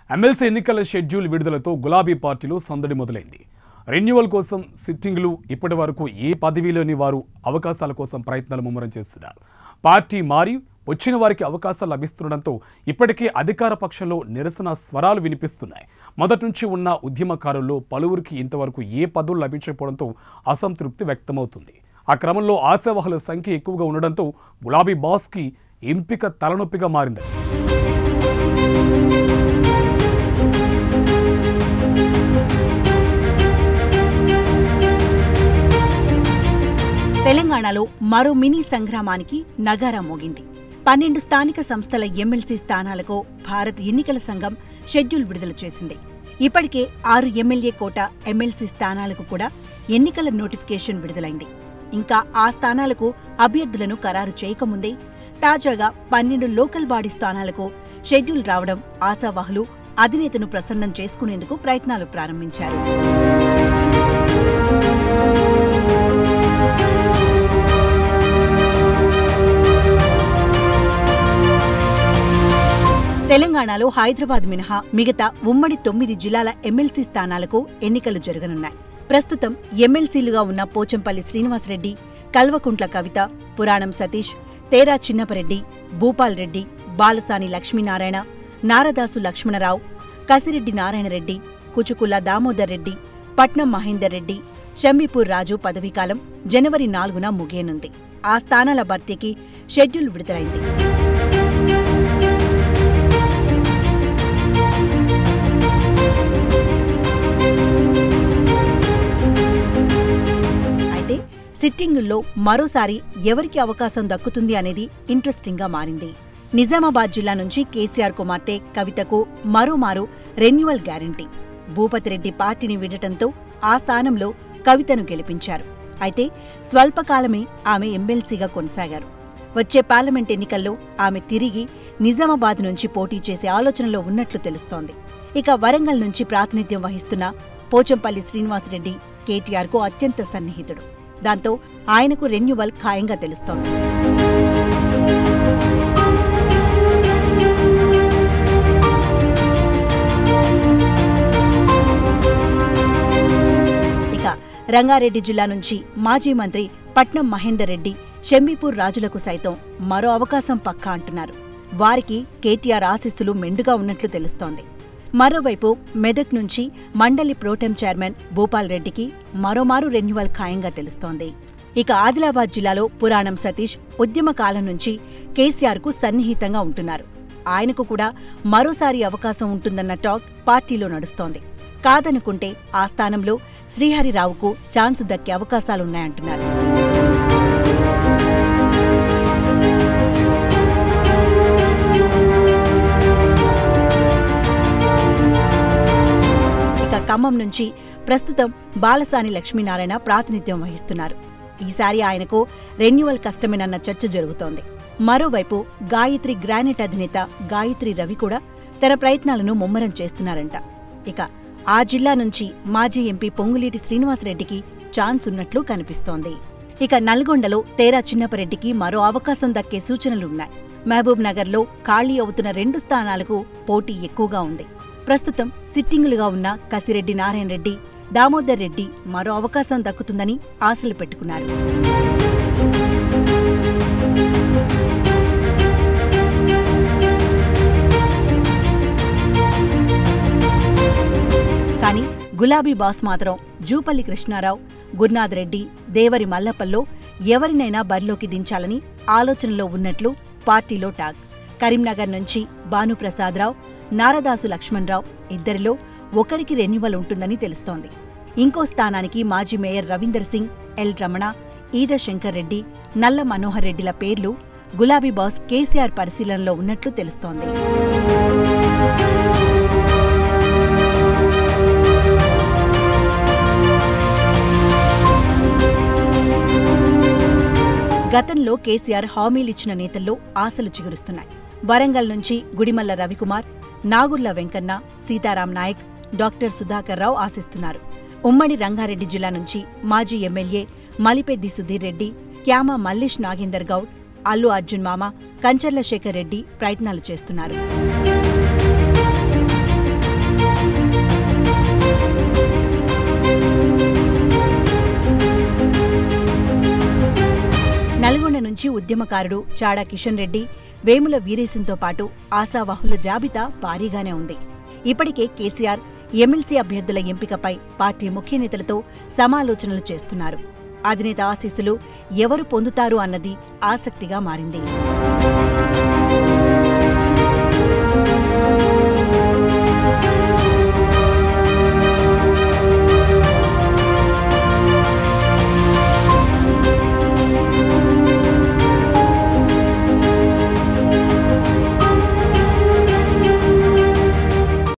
MLC ఎన్నికల schedule విడుదలతో గులాబీ పార్టీలో సందడి మొదలైంది రెన్యువల్ కోసం సిట్టింగ్లు ఇప్పటి వరకు ఏ పదవిలోని వారు అవకాశాల కోసం ప్రయత్నాలు ముమ్మరం చేస్తున్నారు పార్టీ మారి వచ్చిన వారికి అవకాశాలు లభిస్తుండటంతో ఇప్పటికే అధికార పక్షంలో నిరసన స్వరాలు వినిపిస్తున్నాయి మొదటి నుంచి ఉన్న ఉద్యమకారుల్లో పలువురికి ఇంతవరకు ఏ పదవులు లభించకపోవడంతో అసంతృప్తి వ్యక్తమవుతుంది ఆ క్రమంలో ఆశావహుల సంఖ్య ఎక్కువగా ఉండడంతో గులాబీ బాస్కి ఎంపిక తలనొప్పిగా మారింది తెలంగాణలో మరో మినీ సంగ్రామానికి నగారా మోగింది పన్నెండు స్థానిక సంస్థల ఎమ్మెల్సీ స్థానాలకు భారత్ ఎన్నికల సంఘం షెడ్యూల్ విడుదల చేసింది ఇప్పటికే ఆరు ఎమ్మెల్యే కోట ఎమ్మెల్సీ స్థానాలకు కూడా ఎన్నికల నోటిఫికేషన్ విడుదలైంది ఇంకా ఆ స్థానాలకు అభ్యర్థులను ఖరారు చేయకముందే తాజాగా పన్నెండు లోకల్ బాడీ స్థానాలకు షెడ్యూల్ రావడం ఆశావాహులు అధినేతను ప్రసన్నం చేసుకునేందుకు ప్రయత్నాలు ప్రారంభించారు తెలంగాణలో హైదరాబాద్ మినహా మిగతా ఉమ్మడి తొమ్మిది జిల్లాల ఎమ్మెల్సీ స్థానాలకు ఎన్నికలు జరగనున్నాయి ప్రస్తుతం ఎమ్మెల్సీలుగా ఉన్న పోచంపల్లి శ్రీనివాసరెడ్డి కల్వకుంట్ల కవిత పురాణం సతీష్ తేరా చిన్నపరెడ్డి భూపాల్ రెడ్డి బాలసాని లక్ష్మీనారాయణ నారదాసు లక్ష్మణరావు కసిరెడ్డి నారాయణరెడ్డి కుచుకుల దామోదర్ రెడ్డి పట్నం మహేందర్ రెడ్డి షమ్మీపూర్ రాజు పదవీకాలం జనవరి నాలుగున ముగియనుంది ఆ స్థానాల భర్తీకి షెడ్యూల్ విడుదలైంది అయితే సిట్టింగుల్లో మరోసారి ఎవరికి అవకాశం దక్కుతుంది అనేది ఇంట్రెస్టింగ్ గా మారింది నిజామాబాద్ జిల్లా నుంచి కేసీఆర్ కుమార్తె కవితకు మరోమారు రెన్యువల్ గ్యారంటీ భూపతిరెడ్డి పార్టీని వీడటంతో ఆ స్థానంలో కవితను గెలిపించారు అయితే స్వల్పకాలమే ఆమె ఎమ్మెల్సీగా కొనసాగారు వచ్చే పార్లమెంట్ ఎన్నికల్లో ఆమె తిరిగి నిజామాబాద్ నుంచి పోటీ చేసే ఆలోచనలో ఉన్నట్లు తెలుస్తోంది ఇక వరంగల్ నుంచి ప్రాతినిధ్యం వహిస్తున్న పోచంపల్లి శ్రీనివాసరెడ్డి కేటీఆర్కు అత్యంత సన్నిహితుడు దాంతో ఆయనకు రెన్యువల్ ఖాయంగా తెలుస్తోంది ఇక రంగారెడ్డి జిల్లా నుంచి మాజీ మంత్రి పట్నం మహేందర్ రెడ్డి షెమ్మీపూర్ రాజులకు సైతం మరో అవకాశం పక్కా అంటున్నారు వారికి కేటీఆర్ ఆశీస్సులు మెండుగా ఉన్నట్లు తెలుస్తోంది మరోవైపు మెదక్ నుంచి మండలి ప్రోటెం చైర్మన్ భూపాల్ రెడ్డికి మరోమారు రెన్యువల్ ఖాయంగా తెలుస్తోంది ఇక ఆదిలాబాద్ జిల్లాలో పురాణం సతీష్ ఉద్యమ కాలం నుంచి కేసీఆర్కు సన్నిహితంగా ఉంటున్నారు ఆయనకు కూడా మరోసారి అవకాశం ఉంటుందన్న టాక్ పార్టీలో నడుస్తోంది కాదనుకుంటే ఆ స్థానంలో శ్రీహరిరావుకు ఛాన్స్ దక్కే అవకాశాలున్నాయంటున్నారు ఇక ఖమ్మం నుంచి ప్రస్తుతం బాలసాని లక్ష్మీనారాయణ ప్రాతినిధ్యం వహిస్తున్నారు ఈసారి ఆయనకు రెన్యువల్ కష్టమేనన్న చర్చ జరుగుతోంది మరోవైపు గాయత్రి గ్రానైట్ అధినేత గాయత్రి రవి కూడా తన ప్రయత్నాలను ముమ్మరం చేస్తున్నారంట ఇక ఆ జిల్లా నుంచి మాజీ ఎంపీ పొంగులేటి శ్రీనివాసరెడ్డికి ఛాన్స్ ఉన్నట్లు కనిపిస్తోంది ఇక నల్గొండలో తేరా చిన్నపరెడ్డికి మరో అవకాశం దక్కే సూచనలున్నాయి మహబూబ్ నగర్లో ఖాళీ అవుతున్న రెండు స్థానాలకు పోటీ ఎక్కువగా ఉంది ప్రస్తుతం సిట్టింగులుగా ఉన్న కసిరెడ్డి నారాయణ రెడ్డి దామోదర్ రెడ్డి మరో అవకాశం దక్కుతుందని ఆశలు పెట్టుకున్నారు కానీ గులాబీ బాస్ మాత్రం జూపల్లి కృష్ణారావు గురునాథ్ రెడ్డి దేవరి మల్లప్పల్లో ఎవరినైనా బరిలోకి దించాలని ఆలోచనలో ఉన్నట్లు పార్టీలో టాక్ కరీంనగర్ నుంచి భానుప్రసాదరావు నారదాసు లక్ష్మణరావు ఇద్దరిలో ఒకరికి రెన్యువల్ ఉంటుందని తెలుస్తోంది ఇంకో స్థానానికి మాజీ మేయర్ రవీందర్ సింగ్ ఎల్ రమణ ఈద శంకర్ రెడ్డి నల్ల మనోహర్ రెడ్డిల పేర్లు గులాబీ బాస్ కేసీఆర్ పరిశీలనలో ఉన్నట్లు తెలుస్తోంది గతంలో కేసీఆర్ హామీలిచ్చిన నేతల్లో ఆశలు చిగురుస్తున్నాయి వరంగల్ నుంచి గుడిమల్ల రవికుమార్ నాగుర్ల వెంకన్న సీతారాం నాయక్ డాక్టర్ సుధాకర్ రావు ఆశిస్తున్నారు ఉమ్మడి రంగారెడ్డి జిల్లా నుంచి మాజీ ఎమ్మెల్యే మలిపెద్ది సుధీర్ రెడ్డి క్యామ మల్లేష్ నాగేందర్ గౌడ్ అల్లు అర్జున్ మామ కంచర్ల శేఖర్ రెడ్డి ప్రయత్నాలు చేస్తున్నారు నుంచి ఉద్యమకారుడు చాడా కిషన్ రెడ్డి వేముల వీరేశంతో పాటు ఆశావాహుల జాబితా భారీగానే ఉంది ఇప్పటికే కేసీఆర్ ఎమ్మెల్సీ అభ్యర్థుల ఎంపికపై పార్టీ ముఖ్య నేతలతో సమాలోచనలు చేస్తున్నారు అధినేత ఆశీస్సులు ఎవరు పొందుతారు అన్నది ఆసక్తిగా మారింది